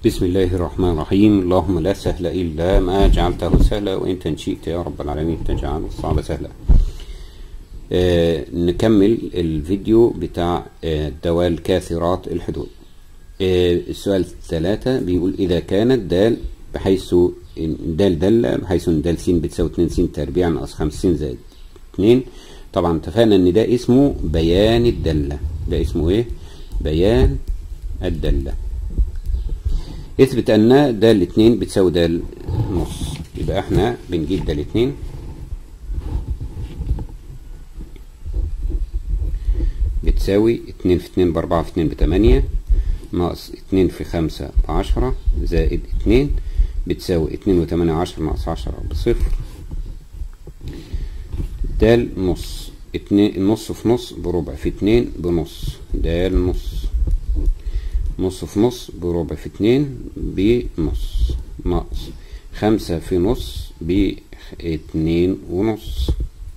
بسم الله الرحمن الرحيم اللهم لا سهل إلا ما جعلته سهلا وإنت إن شئت يا رب العالمين تجعل الصعب سهلا آه نكمل الفيديو بتاع آه دوال كاثرات الحدود آه السؤال ثلاثة بيقول إذا كانت دال بحيث دال دالة بحيث إن دال س بتساوي 2 س تربيع ناقص 5 س زائد 2 طبعا اتفقنا إن ده اسمه بيان الدالة ده اسمه إيه؟ بيان الدالة اثبت ان د الاتنين بتساوي د نص يبقى احنا بنجيب د الاتنين بتساوي اتنين في اتنين باربعة في اتنين بتمانية ناقص اتنين في خمسة بعشرة زائد اتنين بتساوي اتنين وتمانية عشرة ناقص عشرة بصفر د نص اتنين نص في نص بربع في اتنين بنص د نص نص في نص بربع في اتنين بنص ناقص خمسة في نص باتنين ونص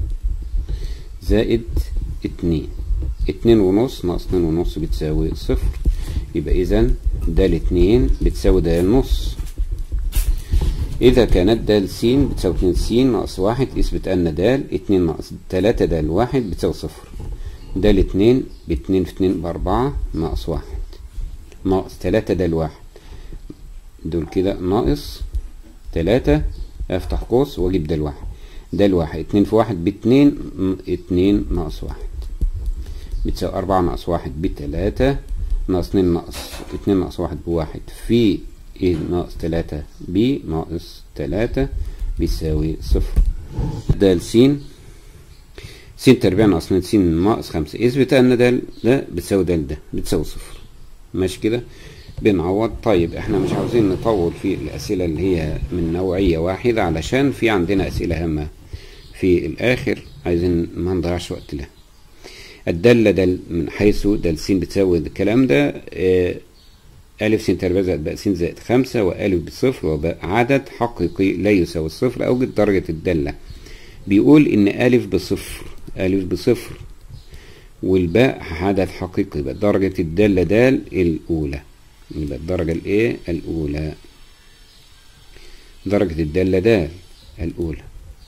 زائد اتنين اتنين ونص ناقص اتنين ونص بتساوي صفر يبقى اذا د اتنين بتساوي د نص إذا كانت د س بتساوي اتنين س ناقص واحد اثبت أن د اتنين ناقص تلاتة د واحد بتساوي صفر د اتنين باتنين في اتنين بأربعة ناقص واحد ناقص تلاتة ده الواحد دول كده ناقص تلاتة افتح قوس واجيب ده الواحد ده الواحد اتنين في واحد باتنين اتنين ناقص واحد بتساوي أربعة ناقص واحد بتلاتة ناقص اتنين ناقص اتنين ناقص واحد بواحد في ايه ناقص تلاتة بي ناقص تلاتة بيساوي صفر ده س س تربيع ناقص اتنين س ناقص خمسة اثبت أن ده ده بتساوي ده ده بتساوي صفر ماشي كده بنعوض طيب احنا مش عاوزين نطول في الاسئله اللي هي من نوعيه واحده علشان في عندنا اسئله هامه في الاخر عايزين ما نضيعش وقت لها الداله دل من حيث دال س بتساوي الكلام ده اه ألف س تربيع زائد باء س زائد خمسة وألف بصفر وباء عدد حقيقي لا يساوي الصفر أوجد درجة الدالة بيقول إن ألف بصفر ألف بصفر والباء عدد حقيقي يبقى درجة الدالة دال الأولى يبقى الدرجة الإيه الأولى درجة الدالة دال الأولى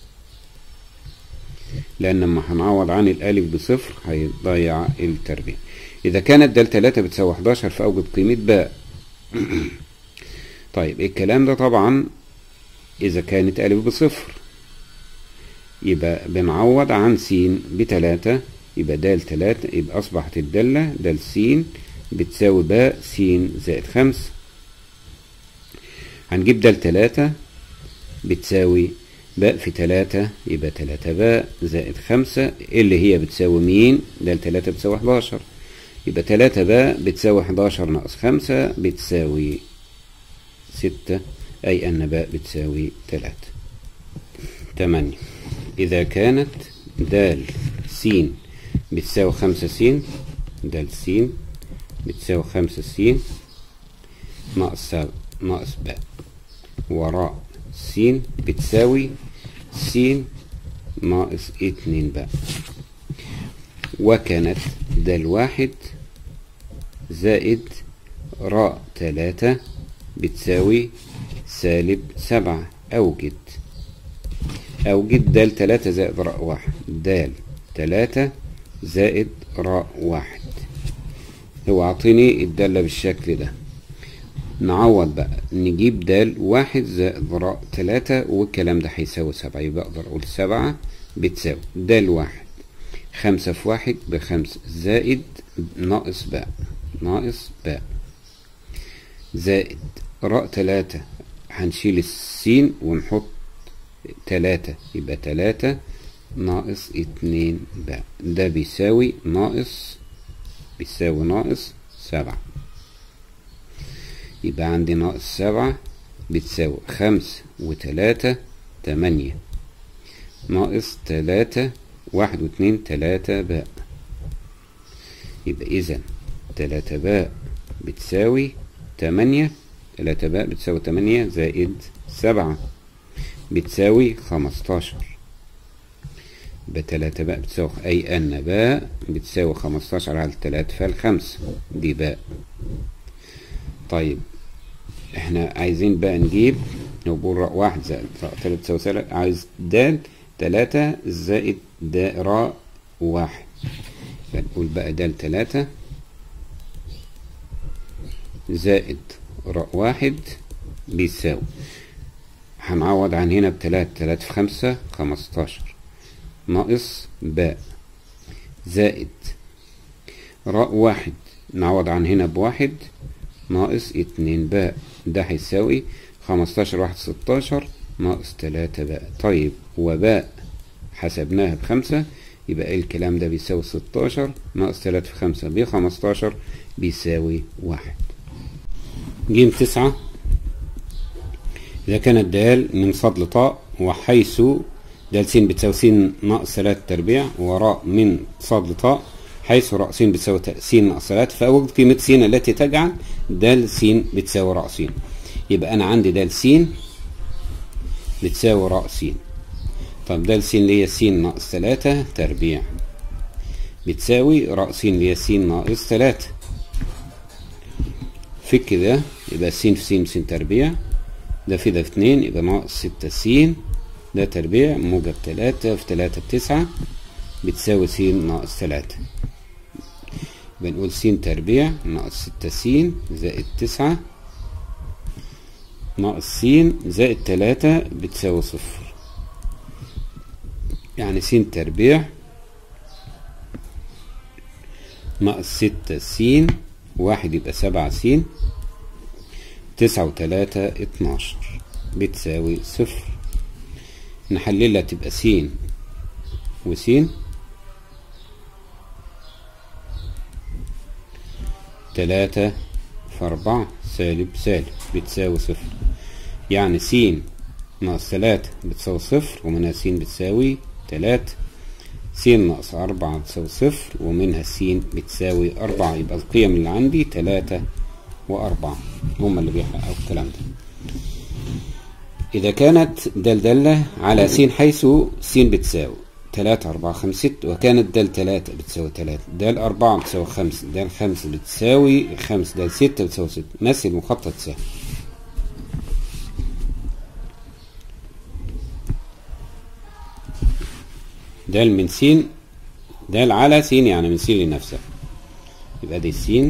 لأن لما هنعوض عن الألف بصفر هيضيع التربيع إذا كانت دال تلاتة بتساوي 11 فأوجد قيمة باء طيب الكلام ده طبعا إذا كانت ألف بصفر يبقى بنعوض عن س بتلاتة يبقى د تلاتة يبقى أصبحت الدالة د س بتساوي باء س زائد خمسة هنجيب د تلاتة بتساوي باء في تلاتة يبقى تلاتة باء زائد خمسة اللي هي بتساوي مين د تلاتة بتساوي حداشر يبقى تلاتة باء بتساوي حداشر ناقص خمسة بتساوي ستة أي أن باء بتساوي تلاتة تمانية إذا كانت د س بتساوي خمسة س د س بتساوي خمسة س ناقص ناقص باء وراء س بتساوي س ناقص اتنين باء وكانت د واحد زائد راء تلاتة بتساوي سالب سبعة أوجد أوجد د تلاتة زائد راء واحد د تلاتة زائد راء واحد هو عطيني الدالة بالشكل ده نعوض بقى نجيب دال واحد زائد راء تلاتة والكلام ده هيساوي سبعة يبقى اقدر اقول سبعة بتساوي دال واحد خمسة في واحد بخمسة زائد ناقص باء ناقص باء زائد راء تلاتة هنشيل السين ونحط تلاتة يبقى تلاتة ناقص اتنين باء ده بيساوي ناقص بيساوي ناقص سبعة يبقى عندي ناقص سبعة بتساوي خمسة وتلاتة تمانية ناقص تلاتة واحد واتنين تلاتة باء يبقى إذا تلاتة باء بتساوي تمانية تلاتة باء بتساوي تمانية زائد سبعة بتساوي خمستاشر بتلاتة باء بتساوي أي أن باء بتساوي خمستاشر على تلاتة فالخمسة دي باء طيب احنا عايزين بقى نجيب نقول راء واحد زائد راء تلاتة تساوي سالب عايز د تلاتة زائد د راء واحد فنقول بقى د تلاتة زائد راء واحد بيساوي هنعوض عن هنا بتلاتة تلاتة في خمسة خمستاشر ناقص باء زائد راء واحد نعوض عن هنا بواحد ناقص اتنين باء ده هيساوي خمستاشر واحد ستاشر ناقص تلاتة باء طيب وباء حسبناها بخمسة يبقى الكلام ده بيساوي ستاشر ناقص تلاتة في خمسة بخمستاشر بيساوي واحد جيم تسعة إذا كانت دال من فضل طاء وحيث دال س بتساوي س ناقص ثلاثة تربيع وراء من فضل طاء حيث راء س بتساوي س ناقص ثلاثة فأوجد قيمة س التي تجعل دال س بتساوي راء س يبقى أنا عندي دال س بتساوي راء س طب دال س اللي هي س ناقص ثلاثة تربيع بتساوي راء س اللي هي س ناقص ثلاثة في كده يبقى س في س س تربيع ده في ده في اتنين يبقى ناقص ستة س ده تربيع موجب تلاتة في تلاتة بتسعة بتساوي س ناقص تلاتة بنقول س تربيع ناقص ستة س زائد تسعة ناقص س زائد تلاتة بتساوي صفر يعني س تربيع ناقص ستة س واحد يبقى سبعة س تسعة وتلاتة اتناشر بتساوي صفر نحللها تبقى س وس تلاتة في أربعة سالب سالب بتساوي صفر يعني س ناقص تلاتة بتساوي صفر ومنها س بتساوي تلاتة س ناقص أربعة بتساوي صفر ومنها س بتساوي أربعة يبقى القيم اللي عندي تلاتة وأربعة هما اللي بيحققوا الكلام ده إذا كانت دال دالة على س حيث س بتساوي تلاتة أربعة خمسة ست وكانت دال تلاتة بتساوي تلاتة دال أربعة بتساوي خمسة دال خمسة بتساوي خمسة دال ستة بتساوي ستة مثل مخطط سهل دال من س دال على س يعني من س لنفسها يبقى دي س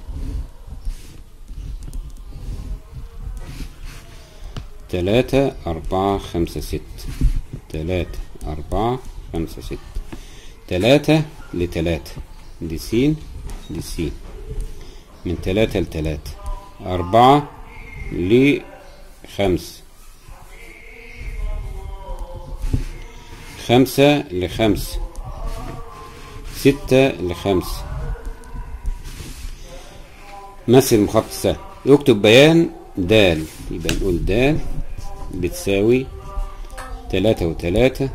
تلاتة أربعة خمسة ستة تلاتة أربعة خمسة ستة تلاتة لتلاتة دي س دي س من تلاتة لتلاتة أربعة لخمسة خمسة لخمسة ستة لخمسة مثل مخطط سهل يكتب بيان دال يبقى نقول دال بتساوي تلاتة وتلاتة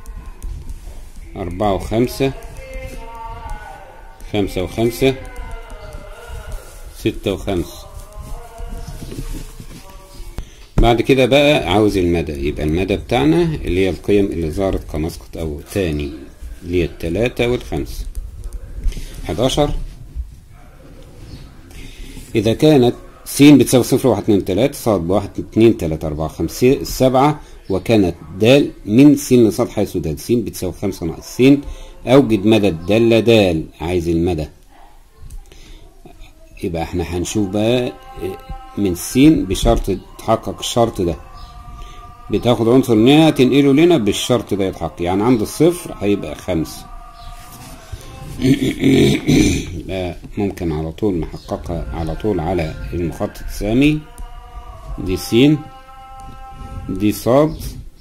أربعة وخمسة خمسة وخمسة ستة وخمسة بعد كده بقى عاوز المدى يبقى المدى بتاعنا اللي هي القيم اللي ظهرت كمسقط أو تاني اللي هي التلاتة والخمسة حداشر إذا كانت س بتساوي صفر واحد اتنين تلاتة صاد بواحد اتنين تلاتة أربعة خمسة سبعة وكانت د من س لصاد حيث د س بتساوي خمسة ناقص س أوجد مدى الدالة د عايز المدى يبقى احنا هنشوف بقى من س بشرط تحقق الشرط ده بتاخد عنصر منها تنقله لنا بالشرط ده يتحقق يعني عند الصفر هيبقى خمسة يبقى ممكن على طول نحققها على طول على المخطط الثاني دي س دي صاد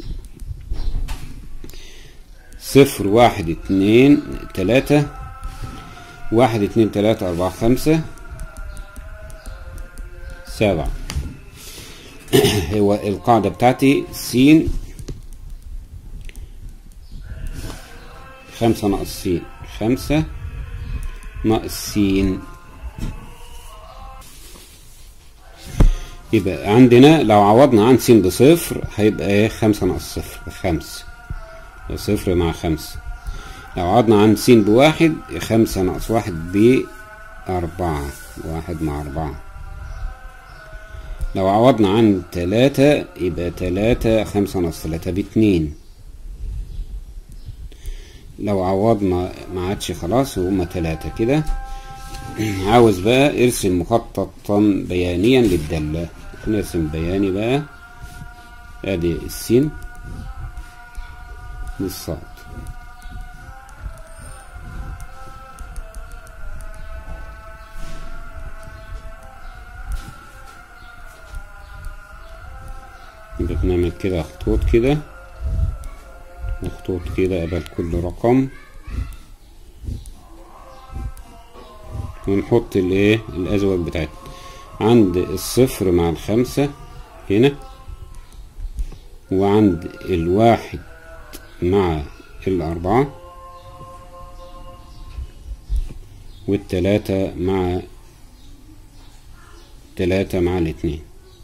صفر واحد اتنين تلاتة واحد اتنين تلاتة أربعة خمسة سبعة هو القاعدة بتاعتي س خمسة ناقص س خمسة ناقص س يبقى عندنا لو عوضنا عن س بصفر هيبقى ايه خمسة ناقص صفر بخمسة صفر مع خمسة لو عوضنا عن س بواحد خمسة ناقص واحد بأربعة واحد مع أربعة لو عوضنا عن تلاتة يبقى تلاتة خمسة ناقص تلاتة باتنين لو عوضنا ما عادش خلاص وهما تلاتة كده عاوز بقى ارسم مخططا بيانيا للدالة نرسم بياني بقى ادي السين للصاد يبقى بنعمل كده خطوط كده وخطوط كده قبل كل رقم ونحط الايه الازواج بتاعتنا عند الصفر مع الخمسة هنا وعند الواحد مع الأربعة والتلاتة مع تلاتة مع الاتنين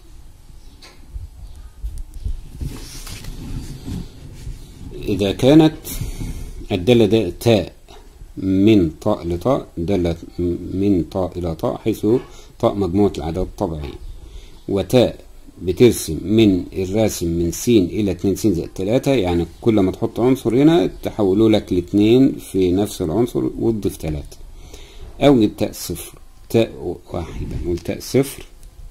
إذا كانت الدالة ده تاء من طاء لطاء دالة من طاء إلى طاء حيث طاء مجموعة الأعداد الطبيعية وتاء بترسم من الراسم من س إلى اتنين س زائد تلاتة يعني كل ما تحط عنصر هنا تحوله لك لاتنين في نفس العنصر وتضيف تلاتة أو تاء صفر تاء واحدة نقول تاء صفر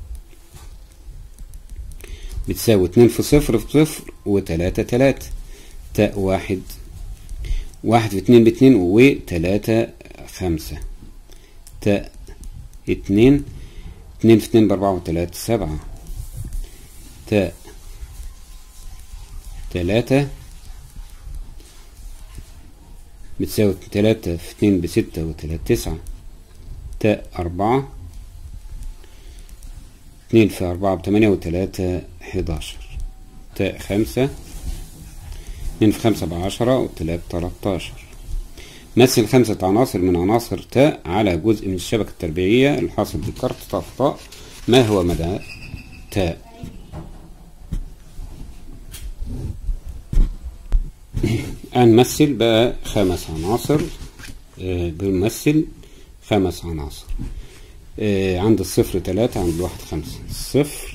بتساوي اتنين في صفر في صفر وتلاتة تلاتة تاء واحد واحد في اتنين باتنين وتلاتة خمسة تاء اتنين اتنين في اتنين باربعة وتلاتة سبعة تاء تلاتة بتساوي تلاتة في اتنين بستة وتلاتة تسعة تاء أربعة اتنين في أربعة بتمانية وتلاتة حداشر تاء خمسة اتنين في خمسة بعشرة وتلاتة تلاتاشر مثل خمسة عناصر من عناصر تاء على جزء من الشبكة التربيعية الحاصل بكارت طاء في طاء ما هو مدى تاء هنمثل بقى خمس عناصر آه بنمثل خمس عناصر آه عند الصفر تلاتة عند الواحد خمسة الصفر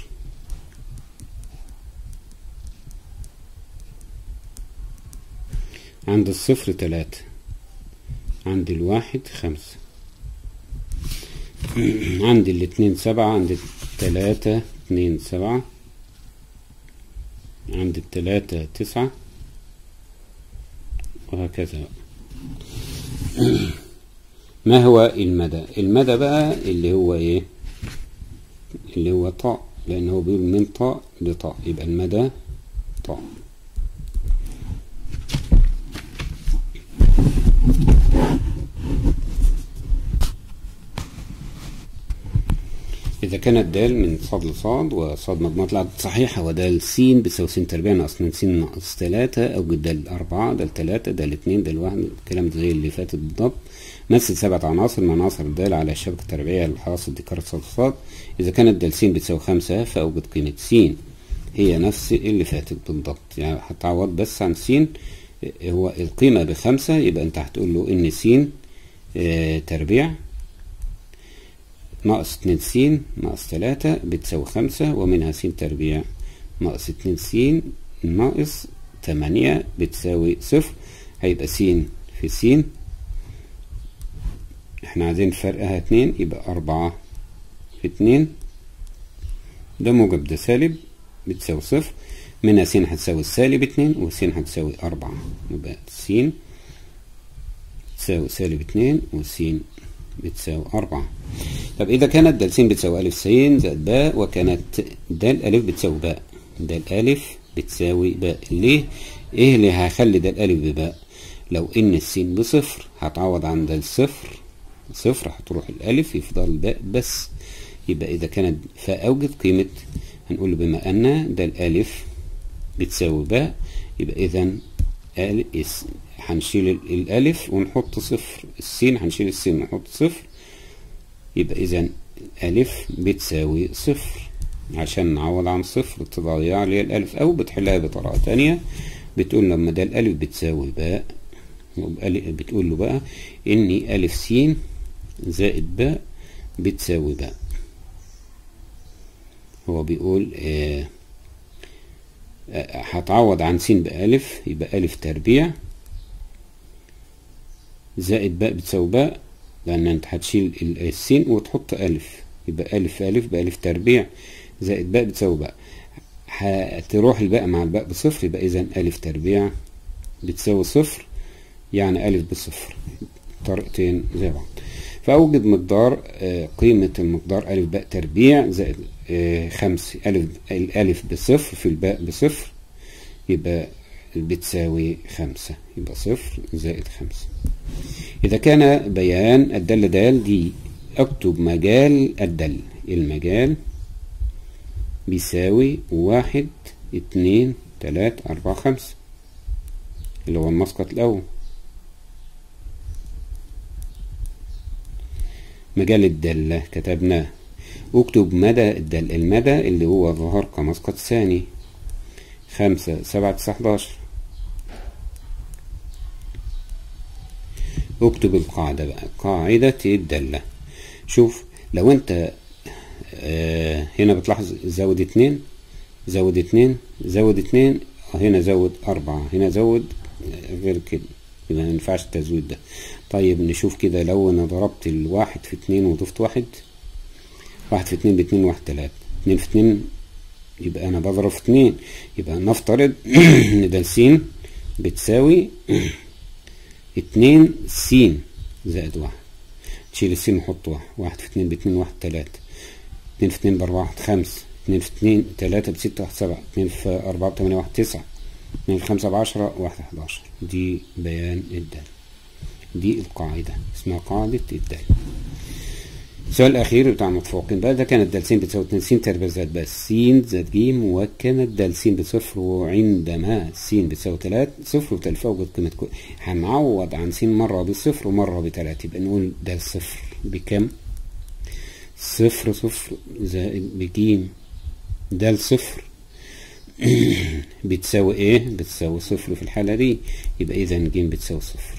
عند الصفر تلاتة عند الواحد خمسة عند الاتنين سبعة عند التلاتة اتنين سبعة عند التلاتة تسعة وهكذا ما هو المدى المدى بقى اللي هو ايه اللي هو طاء لان هو بيقول من طاء لطاء يبقى المدى طاء إذا كانت دال من صاد لصاد وصاد مجموعة العدد صحيحة ودال س بتساوي س تربيع ناقص اتنين س ناقص تلاتة أوجد دال أربعة دال تلاتة دال اتنين دال واحد الكلام ده زي اللي فاتت بالضبط مثل سبعة عناصر من عناصر الدال على الشبكة التربيعية الحاصل ذكر صاد صاد إذا كانت دال س بتساوي خمسة فأوجد قيمة س هي نفس اللي فاتت بالضبط يعني هتعوض بس عن س هو القيمة بخمسة يبقى أنت هتقول له إن س اه تربيع ناقص اتنين س ناقص تلاتة بتساوي خمسة ومنها س تربيع ناقص اتنين س ناقص تمانية بتساوي صفر هيبقى س في س احنا عايزين فرقها اتنين يبقى أربعة في اتنين ده موجب ده سالب بتساوي صفر منها س هتساوي السالب اتنين وس هتساوي أربعة يبقى س تساوي سالب اتنين وس بتساوي أربعة طب إذا كانت د س بتساوي ألف س زائد باء وكانت د ألف بتساوي باء د ألف بتساوي باء ليه؟ إيه اللي هيخلي د ألف بباء؟ لو إن السين بصفر هتعوض عن د صفر صفر هتروح الألف يفضل الباء بس يبقى إذا كانت فأوجد قيمة هنقول بما أن د الألف بتساوي باء يبقى إذا هنشيل الألف ونحط صفر السين هنشيل السين ونحط صفر يبقى إذا ألف بتساوي صفر عشان نعوض عن صفر تضيع لي الألف أو بتحلها بطريقة تانية بتقول لما ده الألف بتساوي باء بتقول له بقى إني ألف س زائد باء بتساوي باء هو بيقول آه آه، هتعوض عن س بألف يبقى ألف تربيع زائد باء بتساوي باء لأن أنت هتشيل ال- السين وتحط ألف يبقى ألف ألف بألف تربيع زائد باء بتساوي باء هتروح الباء مع الباء بصفر يبقى إذا ألف تربيع بتساوي صفر يعني ألف بصفر طريقتين زي بعض فأوجد مقدار آه، قيمة المقدار ألف باء تربيع زائد آه، خمس ألف الألف بصفر في الباء بصفر يبقى بتساوي خمسة يبقى صفر زائد خمسة إذا كان بيان الدالة دال دي أكتب مجال الدل المجال بيساوي واحد اتنين تلاتة أربعة خمسة اللي هو المسقط الأول مجال الدالة كتبناه اكتب مدى الدل المدى اللي هو ظهر كمسقط ثاني خمسة سبعة تسعة حداشر اكتب القاعدة بقى قاعدة الدالة شوف لو انت آه هنا بتلاحظ زود اتنين زود اتنين زود اتنين هنا زود أربعة هنا زود غير كده يبقى ما ينفعش التزويد ده طيب نشوف كده لو انا ضربت الواحد في اتنين وضفت واحد واحد في اتنين باتنين واحد تلاتة اتنين في اتنين يبقى انا بضرب في اتنين يبقى نفترض ان ده س بتساوي اتنين س زائد واحد تشيل السين وحط واحد واحد في اتنين باتنين واحد تلاتة اتنين في اتنين باربعة واحد خمسة اتنين في اتنين تلاتة بستة واحد سبعة اتنين في أربعة بتمانية واحد تسعة اتنين في خمسة بعشرة واحد حداشر دي بيان الدال دي القاعدة اسمها قاعدة الدال السؤال الأخير بتاع المتفوقين بقى ده كانت دال س بتساوي 2 س تربيع زائد ب س زائد ج وكانت دال س بصفر وعندما س بتساوي 3 صفر وتلف أوجد قيمة كل هنعوض عن س مرة بصفر ومرة بتلاتة يبقى نقول دال صفر بكام؟ صفر صفر زائد بجيم دال صفر بتساوي ايه؟ بتساوي صفر في الحالة دي يبقى إذا ج بتساوي صفر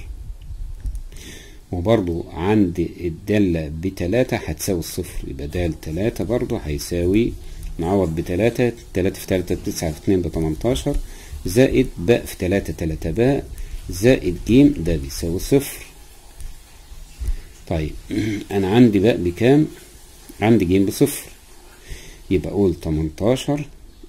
وبرضو عند الدالة بتلاتة هتساوي الصفر يبقى دال تلاتة برضو هيساوي نعوض بتلاتة تلاتة في تلاتة بتسعة في اتنين بتمنتاشر زائد باء في تلاتة تلاتة باء زائد جيم ده بيساوي صفر طيب أنا عندي باء بكام؟ عندي جيم بصفر يبقى أقول تمنتاشر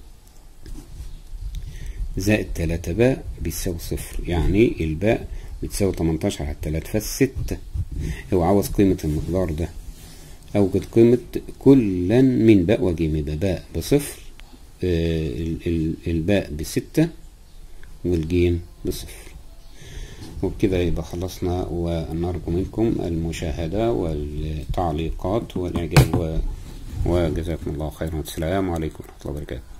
زائد تلاتة باء بيساوي صفر يعني الباء بتساوي 18 على 3 فالستة هو عاوز قيمة المقدار ده أوجد قيمة كلا من باء وجيم يبقى باء بصفر آه ال- ال- الباء بستة والجيم بصفر وبكده يبقى خلصنا ونرجو منكم المشاهدة والتعليقات والإعجاب و- وجزاكم الله خيرا والسلام عليكم ورحمة الله وبركاته